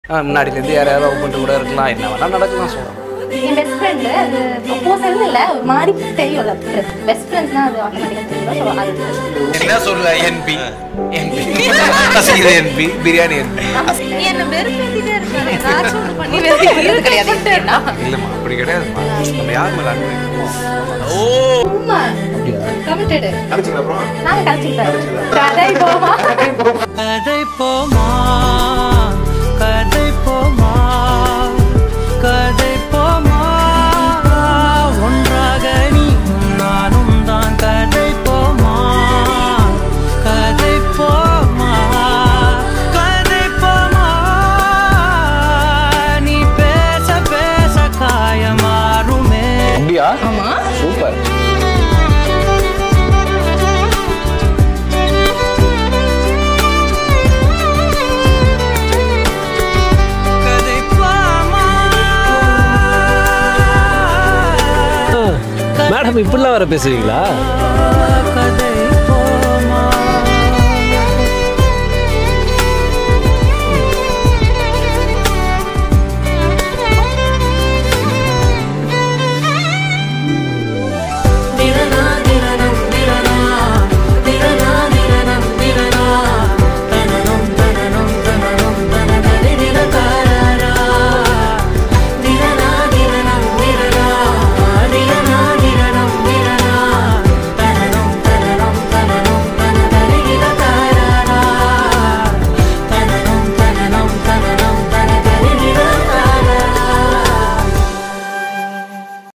முன்னாடிலேருந்து யாரையாவது லவ் பண்ணிட்டு கூட இருக்கலாம் என்ன வேணா நடக்கலாம் சொல்கிறேன் என் பெஸ்ட் ஃப்ரெண்டு அது ப்ரொப்போசல்னு இல்லை ஒரு மாதிரி தெரியும்ல பெஸ்ட் ஃப்ரெண்ட்ஸ்னால் அது ஆட்டோமேட்டிக்காக தெரியும் ஸோ அது என்ன சொல்லுவ என்பி என்பி இது என்பி பிரியாணி என்பி என்ன வெறுப்பேத்திட்டே இருக்காரு ஏதாச்சும் ஒன்று பண்ணி வெறுப்பேறது கிடையாது இல்லைன்னா இல்லைம்மா அப்படி கிடையாதும்மா நம்ம யார் மேலே அன்பு வைக்கிறோமோ ஓ சும்மா கமிட்டடு அடிச்சுங்க அப்புறம் நாங்கள் கழிச்சுக்கிட்டோம் கதை போமா கதை போமா கதை போமா கதை போமா ஒன்றாக நீ நானும் தான் கதை போமா கதை போமா கதை போமா நீ பேச பேச காயமாறுமே அப்படியா சூப்பர் கதை போமா மேடம் இப்படிலாம் வர பேசுவீங்களா